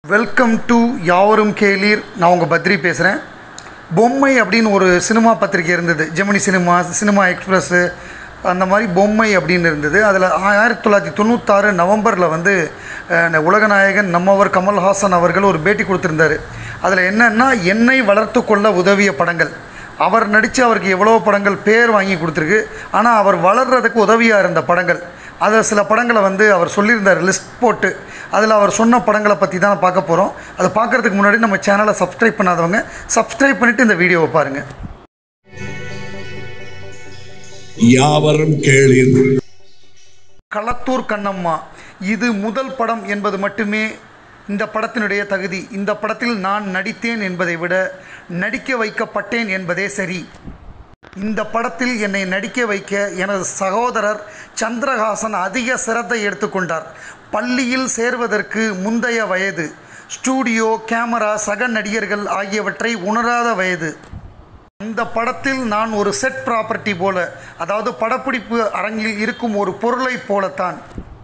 welcome to யாவரும் கேளீர் நான் உங்கள் பத்ரி பேசுகிறேன் பொம்மை அப்படின்னு ஒரு சினிமா பத்திரிக்கை இருந்தது ஜெமினி சினிமா சினிமா எக்ஸ்பிரஸ்ஸு அந்த மாதிரி பொம்மை அப்படின்னு இருந்தது அதில் ஆயிரத்தி தொள்ளாயிரத்தி தொண்ணூத்தாறு நவம்பரில் வந்து அஹ், உலகநாயகன் நம்மவர் கமல்ஹாசன் அவர்கள் ஒரு பேட்டி கொடுத்துருந்தாரு அதில் என்னன்னா என்னை வளர்த்து கொள்ள உதவிய படங்கள் அவர் நடித்து அவருக்கு எவ்வளோ படங்கள் பேர் வாங்கி கொடுத்துருக்கு ஆனால் அவர் வளர்றதுக்கு உதவியாக இருந்த படங்கள் அதில் சில படங்களை வந்து அவர் சொல்லியிருந்தார் லிஸ்ட் போட்டு அதில் அவர் சொன்ன படங்களை பற்றி தான் பார்க்க போகிறோம் அதை பார்க்குறதுக்கு முன்னாடி நம்ம சேனலை சப்ஸ்கிரைப் பண்ணாதவங்க சப்ஸ்கிரைப் பண்ணிவிட்டு இந்த வீடியோவை பாருங்கள் யாவரும் கேளீர் களத்தூர் கண்ணம்மா இது முதல் படம் என்பது மட்டுமே இந்த படத்தினுடைய தகுதி இந்த படத்தில் நான் நடித்தேன் என்பதை விட நடிக்க வைக்கப்பட்டேன் என்பதே சரி இந்த படத்தில் என்னை நடிக்க வைக்க எனது சகோதரர் சந்திரஹாசன் அதிக சிரத்தை எடுத்துக்கொண்டார் பள்ளியில் சேர்வதற்கு முந்தைய வயது ஸ்டூடியோ கேமரா சக நடிகர்கள் ஆகியவற்றை உணராத வயது இந்த படத்தில் நான் ஒரு செட் ப்ராப்பர்ட்டி போல அதாவது படப்பிடிப்பு அரங்கில் இருக்கும் ஒரு பொருளைப் போலத்தான்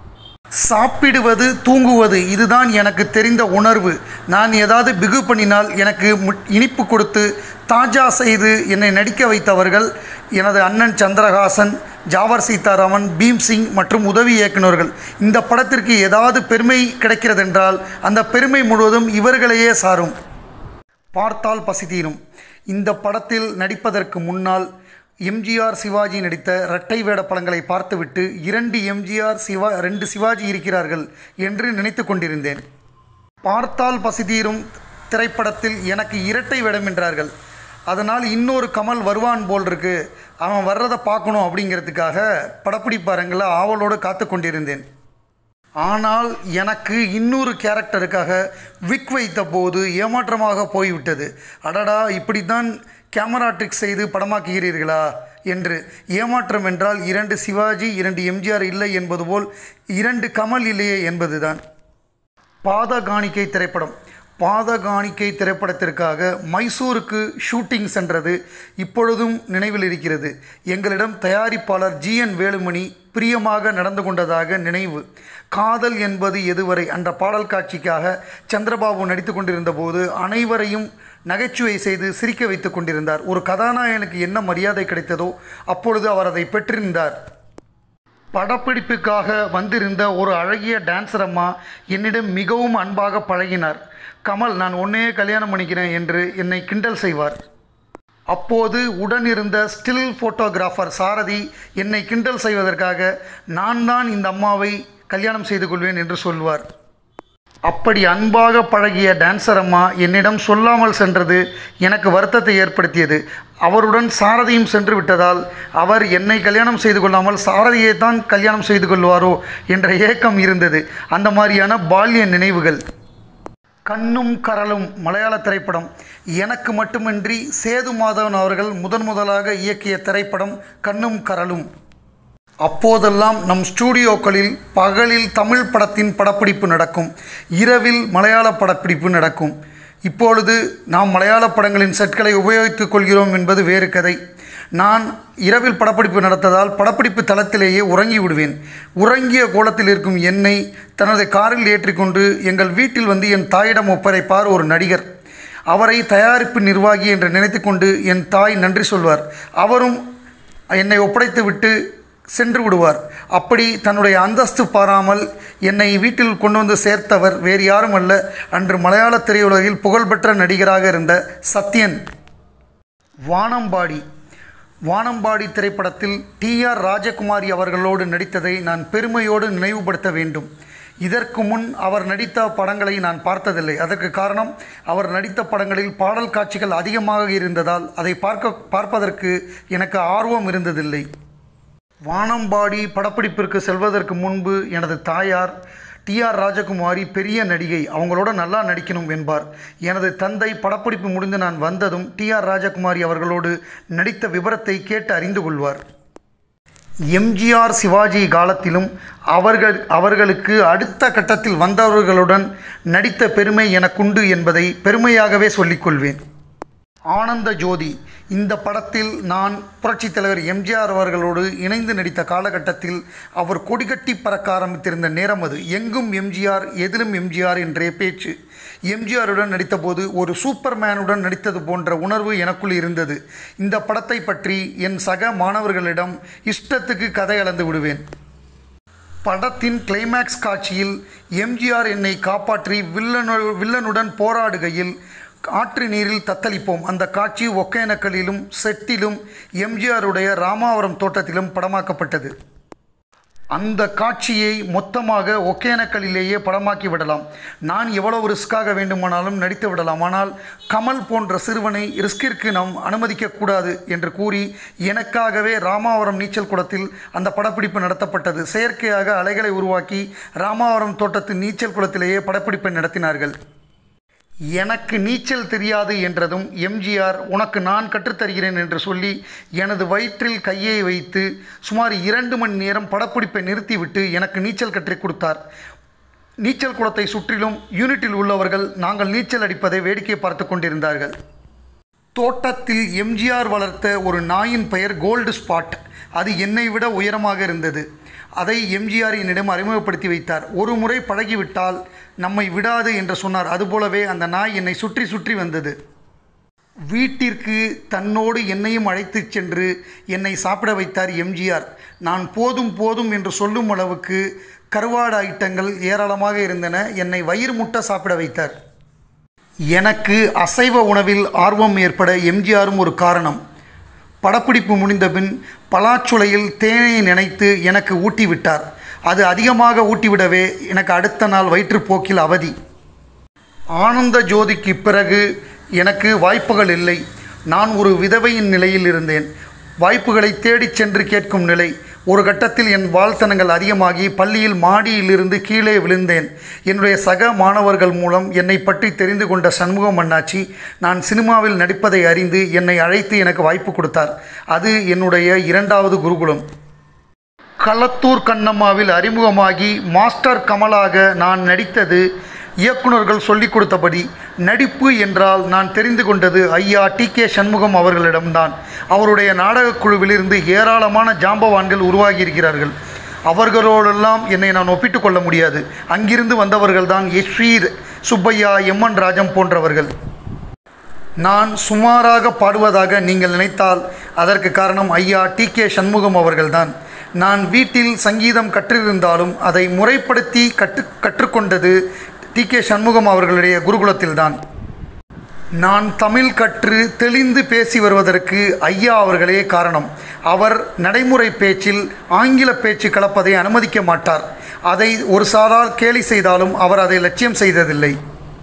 சாப்பிடுவது தூங்குவது இதுதான் எனக்கு தெரிந்த உணர்வு நான் ஏதாவது பிகு பண்ணினால் எனக்கு மு- இனிப்பு கொடுத்து தாஜா செய்து என்னை நடிக்க வைத்தவர்கள் எனது அண்ணன் சந்திரஹாசன் ஜாவர் சீதாராமன் பீம் சிங் மற்றும் உதவி இயக்குநர்கள் இந்த படத்திற்கு ஏதாவது பெருமை கிடைக்கிறதென்றால் அந்த பெருமை முழுவதும் இவர்களையே சாரும் பார்த்தால் பசி தீரும் இந்த படத்தில் நடிப்பதற்கு முன்னால் எம்ஜிஆர் சிவாஜி நடித்த இரட்டை வேட படங்களை பார்த்துவிட்டு இரண்டு எம்ஜிஆர் சிவா ரெண்டு சிவாஜி இருக்கிறார்கள் என்று நினைத்து கொண்டிருந்தேன் பார்த்தால் பசி தீரும் திரைப்படத்தில் எனக்கு இரட்டை வேடம் என்றார்கள் அதனால் இன்னொரு கமல் வருவான் போல் இருக்கு அவன் வர்றதை பார்க்கணும் அப்படிங்கிறதுக்காக படப்பிடிப்பாரங்களில் ஆவலோடு காத்து கொண்டிருந்தேன் ஆனால் எனக்கு இன்னொரு கேரக்டருக்காக விக் வைத்த போது ஏமாற்றமாக போய்விட்டது அடடா இப்படித்தான் கேமரா ட்ரிக் செய்து படமாக்குகிறீர்களா என்று ஏமாற்றம் என்றால் இரண்டு சிவாஜி இரண்டு எம்ஜிஆர் இல்லை என்பது போல் இரண்டு கமல் இல்லையே என்பதுதான் பாதகாணிக்கை திரைப்படம் பாதகாணிக்கை திரைப்படத்திற்காக மைசூருக்கு ஷூட்டிங் சென்றது இப்பொழுதும் நினைவில் இருக்கிறது எங்களிடம் தயாரிப்பாளர் ஜி என் வேலுமணி பிரியமாக நடந்து கொண்டதாக நினைவு காதல் என்பது எதுவரை என்ற பாடல் காட்சிக்காக சந்திரபாபு நடித்து கொண்டிருந்த போது அனைவரையும் நகைச்சுவை செய்து சிரிக்க வைத்துக் கொண்டிருந்தார் ஒரு கதாநாயகனுக்கு என்ன மரியாதை கிடைத்ததோ அப்பொழுது அவர் அதை பெற்றிருந்தார் படப்பிடிப்புக்காக வந்திருந்த ஒரு அழகிய டான்ஸர் அம்மா என்னிடம் மிகவும் அன்பாக பழகினார் கமல் நான் உன்னையே கல்யாணம் பண்ணிக்கிறேன் என்று என்னை கிண்டல் செய்வார் அப்போது உடனிருந்த ஸ்டில் ஃபோட்டோகிராஃபர் சாரதி என்னை கிண்டல் செய்வதற்காக நான் தான் இந்த அம்மாவை கல்யாணம் செய்து கொள்வேன் என்று சொல்வார் அப்படி அன்பாக பழகிய டான்சர் அம்மா என்னிடம் சொல்லாமல் சென்றது எனக்கு வருத்தத்தை ஏற்படுத்தியது அவருடன் சாரதியும் சென்று விட்டதால் அவர் என்னை கல்யாணம் செய்து கொள்ளாமல் சாரதியை தான் கல்யாணம் செய்து கொள்வாரோ என்ற ஏக்கம் இருந்தது அந்த மாதிரியான பால்ய நினைவுகள் கண்ணும் கரலும் மலையாள திரைப்படம் எனக்கு மட்டுமின்றி சேது மாதவன் அவர்கள் முதன் முதலாக இயக்கிய திரைப்படம் கண்ணும் கரலும் அப்போதெல்லாம் நம் ஸ்டூடியோக்களில் பகலில் தமிழ் படத்தின் படப்பிடிப்பு நடக்கும் இரவில் மலையாள படப்பிடிப்பு நடக்கும் இப்பொழுது நாம் மலையாள படங்களின் செட்களை உபயோகித்துக் கொள்கிறோம் என்பது வேறு கதை நான் இரவில் படப்பிடிப்பு நடத்ததால் படப்பிடிப்பு தளத்திலேயே உறங்கி விடுவேன் உறங்கிய கோலத்தில் இருக்கும் என்னை தனது காரில் ஏற்றிக்கொண்டு எங்கள் வீட்டில் வந்து என் தாயிடம் ஒப்படைப்பார் ஒரு நடிகர் அவரை தயாரிப்பு நிர்வாகி என்று நினைத்துக்கொண்டு என் தாய் நன்றி சொல்வார் அவரும் என்னை ஒப்படைத்து விட்டு சென்று விடுவார் அப்படி தன்னுடைய அந்தஸ்து பாராமல் என்னை வீட்டில் கொண்டு வந்து சேர்த்தவர் வேறு யாரும் அல்ல அன்று மலையாள திரையுலகில் புகழ்பெற்ற நடிகராக இருந்த சத்யன் வானம்பாடி வானம்பாடி திரைப்படத்தில் டி ஆர் ராஜகுமாரி அவர்களோடு நடித்ததை நான் பெருமையோடு நினைவுபடுத்த வேண்டும் இதற்கு முன் அவர் நடித்த படங்களை நான் பார்த்ததில்லை அதற்கு காரணம் அவர் நடித்த படங்களில் பாடல் காட்சிகள் அதிகமாக இருந்ததால் அதை பார்க்க பார்ப்பதற்கு எனக்கு ஆர்வம் இருந்ததில்லை வானம்பாடி படப்பிடிப்பிற்கு செல்வதற்கு முன்பு எனது தாயார் டி ஆர் ராஜகுமாரி பெரிய நடிகை அவங்களோட நல்லா நடிக்கணும் என்பார் எனது தந்தை படப்பிடிப்பு முடிந்து நான் வந்ததும் டி ஆர் ராஜகுமாரி அவர்களோடு நடித்த விவரத்தை கேட்டு அறிந்து கொள்வார் எம்ஜிஆர் சிவாஜி காலத்திலும் அவர்கள் அவர்களுக்கு அடுத்த கட்டத்தில் வந்தவர்களுடன் நடித்த பெருமை எனக்குண்டு என்பதை பெருமையாகவே சொல்லிக்கொள்வேன் ஆனந்த ஜோதி இந்த படத்தில் நான் புரட்சித் தலைவர் எம்ஜிஆர் அவர்களோடு இணைந்து நடித்த காலகட்டத்தில் அவர் கொடிகட்டி பறக்க ஆரம்பித்திருந்த நேரம் அது எங்கும் எம்ஜிஆர் எதிலும் எம்ஜிஆர் என்றே பேச்சு எம்ஜிஆருடன் நடித்தபோது ஒரு சூப்பர்மேனுடன் நடித்தது போன்ற உணர்வு எனக்குள் இருந்தது இந்த படத்தை பற்றி என் சக மாணவர்களிடம் இஷ்டத்துக்கு கதை அளந்து விடுவேன் படத்தின் கிளைமேக்ஸ் காட்சியில் எம்ஜிஆர் என்னை காப்பாற்றி வில்லனு வில்லனுடன் போராடுகையில் ஆற்று நீரில் தத்தளிப்போம் அந்த காட்சி ஒகேனக்கலிலும் செட்டிலும் எம்ஜிஆருடைய ராமாவரம் தோட்டத்திலும் படமாக்கப்பட்டது அந்த காட்சியை மொத்தமாக ஒகேனக்கலிலேயே படமாக்கி விடலாம் நான் எவ்வளவு ரிஸ்காக வேண்டுமானாலும் நடித்து விடலாம் ஆனால் கமல் போன்ற சிறுவனை ரிஸ்கிற்கு நாம் அனுமதிக்கக்கூடாது என்று கூறி எனக்காகவே ராமாவரம் நீச்சல் குளத்தில் அந்த படப்பிடிப்பு நடத்தப்பட்டது செயற்கையாக அலைகளை உருவாக்கி ராமாவரம் தோட்டத்து நீச்சல் குளத்திலேயே படப்பிடிப்பை நடத்தினார்கள் எனக்கு நீச்சல் தெரியாது என்றதும் எம்ஜிஆர் உனக்கு நான் கற்றுத்தருகிறேன் என்று சொல்லி எனது வயிற்றில் கையை வைத்து சுமார் இரண்டு மணி நேரம் படப்பிடிப்பை நிறுத்திவிட்டு எனக்கு நீச்சல் கற்றுக் கொடுத்தார் நீச்சல் குளத்தை சுற்றிலும் யூனிட்டில் உள்ளவர்கள் நாங்கள் நீச்சல் அடிப்பதை வேடிக்கை பார்த்து கொண்டிருந்தார்கள் தோட்டத்தில் எம்ஜிஆர் வளர்த்த ஒரு நாயின் பெயர் கோல்டு ஸ்பாட் அது என்னை விட உயரமாக இருந்தது அதை எம்ஜிஆர் என்னிடம் அறிமுகப்படுத்தி வைத்தார் ஒரு முறை பழகிவிட்டால் நம்மை விடாது என்று சொன்னார் அதுபோலவே அந்த நாய் என்னை சுற்றி சுற்றி வந்தது வீட்டிற்கு தன்னோடு என்னையும் அழைத்துச் சென்று என்னை சாப்பிட வைத்தார் எம்ஜிஆர் நான் போதும் போதும் என்று சொல்லும் அளவுக்கு கருவாடு ஐட்டங்கள் ஏராளமாக இருந்தன என்னை வயிறு முட்ட சாப்பிட வைத்தார் எனக்கு அசைவ உணவில் ஆர்வம் ஏற்பட எம்ஜிஆரும் ஒரு காரணம் படப்பிடிப்பு முடிந்தபின் பலாச்சுளையில் தேனை நினைத்து எனக்கு ஊட்டிவிட்டார் அது அதிகமாக ஊட்டிவிடவே எனக்கு அடுத்த நாள் வயிற்றுப்போக்கில் அவதி ஆனந்த ஜோதிக்கு பிறகு எனக்கு வாய்ப்புகள் இல்லை நான் ஒரு விதவையின் நிலையில் இருந்தேன் வாய்ப்புகளை தேடிச் சென்று கேட்கும் நிலை ஒரு கட்டத்தில் என் வாழ்த்தனங்கள் அதிகமாகி பள்ளியில் மாடியிலிருந்து கீழே விழுந்தேன் என்னுடைய சக மாணவர்கள் மூலம் என்னை பற்றி தெரிந்து கொண்ட சண்முகம் அண்ணாச்சி நான் சினிமாவில் நடிப்பதை அறிந்து என்னை அழைத்து எனக்கு வாய்ப்பு கொடுத்தார் அது என்னுடைய இரண்டாவது குருகுலம் களத்தூர் கண்ணம்மாவில் அறிமுகமாகி மாஸ்டர் கமலாக நான் நடித்தது இயக்குனர்கள் சொல்லிக் கொடுத்தபடி நடிப்பு என்றால் நான் தெரிந்து கொண்டது ஐயா டி கே சண்முகம் அவர்களிடம்தான் அவருடைய நாடகக் குழுவிலிருந்து ஏராளமான ஜாம்பவான்கள் உருவாகியிருக்கிறார்கள் அவர்களோடெல்லாம் என்னை நான் ஒப்பிட்டுக் கொள்ள முடியாது அங்கிருந்து வந்தவர்கள்தான் எஸ்வீர் சுப்பையா எம்என் ராஜம் போன்றவர்கள் நான் சுமாராக பாடுவதாக நீங்கள் நினைத்தால் அதற்கு காரணம் ஐயா டி கே சண்முகம் அவர்கள்தான் நான் வீட்டில் சங்கீதம் கற்றிருந்தாலும் அதை முறைப்படுத்தி கற்று கற்றுக்கொண்டது டி கே சண்முகம் அவர்களுடைய குருகுலத்தில்தான் நான் தமிழ் கற்று தெளிந்து பேசி வருவதற்கு ஐயா அவர்களே காரணம் அவர் நடைமுறை பேச்சில் ஆங்கில பேச்சு கலப்பதை அனுமதிக்க மாட்டார் அதை ஒரு சாரால் கேலி செய்தாலும் அவர் அதை லட்சியம் செய்ததில்லை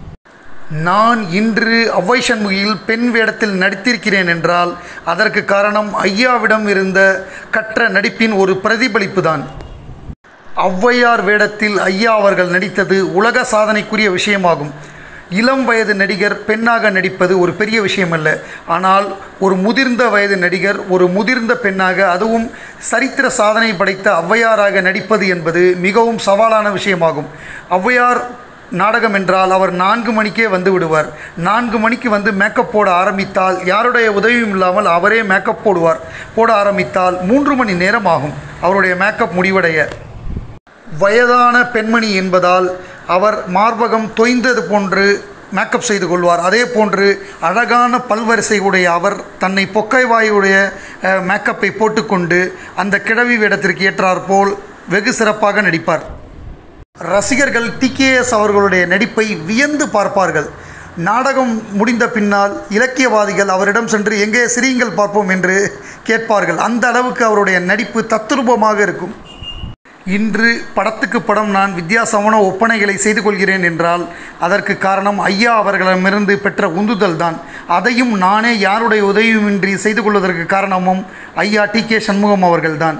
நான் இன்று அவ்வை சண்முகியில் பெண் வேடத்தில் நடித்திருக்கிறேன் என்றால் அதற்கு காரணம் ஐயாவிடம் இருந்த கற்ற நடிப்பின் ஒரு பிரதிபலிப்பு தான் ஔவையார் வேடத்தில் ஐயா அவர்கள் நடித்தது உலக சாதனைக்குரிய விஷயமாகும் இளம் வயது நடிகர் பெண்ணாக நடிப்பது ஒரு பெரிய விஷயமல்ல ஆனால் ஒரு முதிர்ந்த வயது நடிகர் ஒரு முதிர்ந்த பெண்ணாக அதுவும் சரித்திர சாதனை படைத்த ஔவையாராக நடிப்பது என்பது மிகவும் சவாலான விஷயமாகும் ஔவையார் நாடகம் என்றால் அவர் நான்கு மணிக்கே வந்து விடுவார் நான்கு மணிக்கு வந்து மேக்கப் போட ஆரம்பித்தால் யாருடைய உதவியும் இல்லாமல் அவரே மேக்கப் போடுவார் போட ஆரம்பித்தால் மூன்று மணி நேரம் ஆகும் அவருடைய மேக்கப் முடிவடைய வயதான பெண்மணி என்பதால் அவர் மார்பகம் தொய்ந்தது போன்று மேக்கப் செய்து கொள்வார் அதே போன்று அழகான பல்வரிசை உடைய அவர் தன்னை பொக்கைவாயுடைய அஹ், மேக்கப்பை போட்டுக்கொண்டு அந்த கிழவி வேடத்திற்கு ஏற்றாற்போல் வெகு சிறப்பாக நடிப்பார் ரசிகர்கள் டிகேஎஸ் அவர்களுடைய நடிப்பை வியந்து பார்ப்பார்கள் நாடகம் முடிந்த பின்னால் இலக்கியவாதிகள் அவரிடம் சென்று எங்கே சிரியுங்கள் பார்ப்போம் என்று கேட்பார்கள் அந்த அளவுக்கு அவருடைய நடிப்பு தத்ரூபமாக இருக்கும் இன்று படத்துக்கு படம் நான் வித்தியாசமான ஒப்பனைகளை செய்து கொள்கிறேன் என்றால் அதற்கு காரணம் ஐயா அவர்களிடமிருந்து பெற்ற உந்துதல் தான் அதையும் நானே யாருடைய உதவியுமின்றி செய்து கொள்வதற்கு காரணமும் ஐயா டி கே சண்முகம் அவர்கள்தான்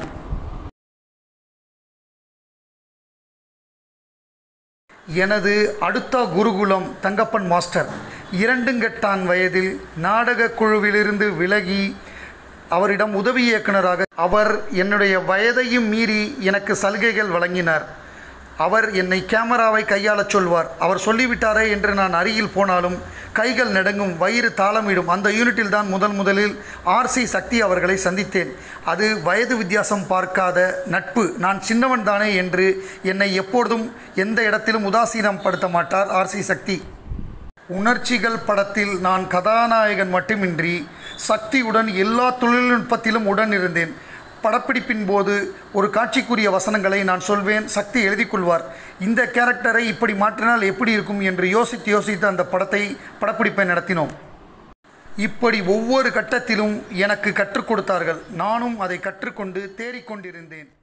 எனது அடுத்த குருகுலம் தங்கப்பன் மாஸ்டர் இரண்டுங்கெட்டான் வயதில் நாடகக் குழுவிலிருந்து விலகி அவரிடம் உதவி இயக்குனராக அவர் என்னுடைய வயதையும் மீறி எனக்கு சலுகைகள் வழங்கினார் அவர் என்னை கேமராவை கையாளச் சொல்வார் அவர் சொல்லிவிட்டாரே என்று நான் அருகில் போனாலும் கைகள் நடுங்கும் வயிறு தாளமிடும் அந்த யூனிட்டில் தான் முதல் முதலில் ஆர்சி சக்தி அவர்களை சந்தித்தேன் அது வயது வித்தியாசம் பார்க்காத நட்பு நான் சின்னவன் தானே என்று என்னை எப்பொழுதும் எந்த இடத்திலும் உதாசீனம் படுத்த மாட்டார் ஆர்சி சக்தி உணர்ச்சிகள் படத்தில் நான் கதாநாயகன் மட்டுமின்றி சக்தியுடன் எல்லா தொழில்நுட்பத்திலும் உடன் இருந்தேன் படப்பிடிப்பின் போது ஒரு காட்சிக்குரிய வசனங்களை நான் சொல்வேன் சக்தி எழுதிக் கொள்வார் இந்த கேரக்டரை இப்படி மாற்றினால் எப்படி இருக்கும் என்று யோசித்து யோசித்து அந்த படத்தை படப்பிடிப்பை நடத்தினோம் இப்படி ஒவ்வொரு கட்டத்திலும் எனக்கு கற்றுக் கொடுத்தார்கள் நானும் அதை கற்றுக்கொண்டு தேறிக்கொண்டிருந்தேன்